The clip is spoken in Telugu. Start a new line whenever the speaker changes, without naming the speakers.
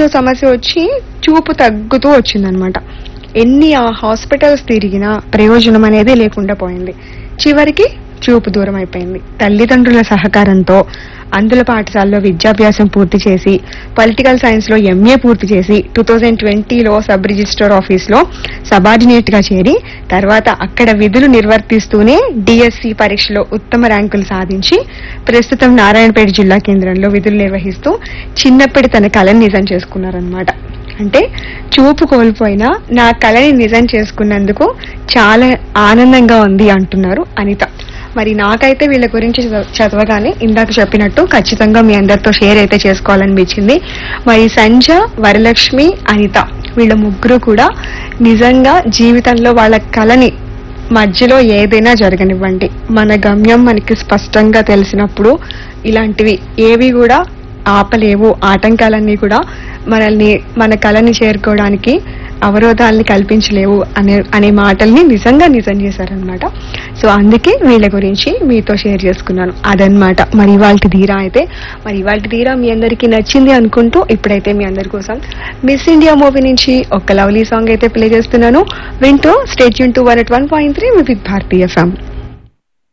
కంటిలో సమస్య వచ్చి చూపు తగ్గుతూ వచ్చిందనమాట ఎన్ని ఆ హాస్పిటల్స్ తిరిగినా ప్రయోజనం అనేది లేకుండా పోయింది చివరికి చూపు దూరం అయిపోయింది తల్లిదండ్రుల సహకారంతో అందుల పాఠశాలలో విద్యాభ్యాసం పూర్తి చేసి పొలిటికల్ సైన్స్ లో ఎంఏ పూర్తి చేసి టూ థౌజండ్ ట్వంటీలో సబ్ రిజిస్టర్ ఆఫీస్ లో సబార్డినేట్ గా చేరి తర్వాత అక్కడ విధులు నిర్వర్తిస్తూనే డిఎస్సి పరీక్షలో ఉత్తమ ర్యాంకులు సాధించి ప్రస్తుతం నారాయణపేట జిల్లా కేంద్రంలో విధులు నిర్వహిస్తూ చిన్నప్పటి తన కళను నిజం చేసుకున్నారనమాట అంటే చూపు కోల్పోయినా నా కళని నిజం చేసుకున్నందుకు చాలా ఆనందంగా ఉంది అంటున్నారు అనిత మరి నాకైతే వీళ్ళ గురించి చదవ- చదవగానే ఇందాక చెప్పినట్టు ఖచ్చితంగా మీ అందరితో షేర్ అయితే చేసుకోవాలనిపించింది మరి సంజ వరలక్ష్మి అనిత వీళ్ళ ముగ్గురు కూడా నిజంగా జీవితంలో వాళ్ళ కళని మధ్యలో ఏదైనా జరగనివ్వండి మన గమ్యం మనకి స్పష్టంగా తెలిసినప్పుడు ఇలాంటివి ఏవి కూడా ఆపలేవు ఆటంకాలన్నీ కూడా మనల్ని మన కళని చేరుకోవడానికి అవరోధాలని కల్పించలేవు అనే అనే మాటల్ని నిజంగా నిజం చేశారనమాట సో అందుకే వీళ్ళ గురించి మీతో షేర్ చేసుకున్నాను అదనమాట మరి ఇవాళ ధీరా అయితే మరి ఇవాళ ధీరా మీ అందరికీ నచ్చింది అనుకుంటూ ఇప్పుడైతే మీ అందరి కోసం మిస్ ఇండియా మూవీ నుంచి ఒక లవ్లీ సాంగ్ అయితే ప్లే చేస్తున్నాను వింటూ స్టేట్ యూన్ to one at one point three with Bharatiya FM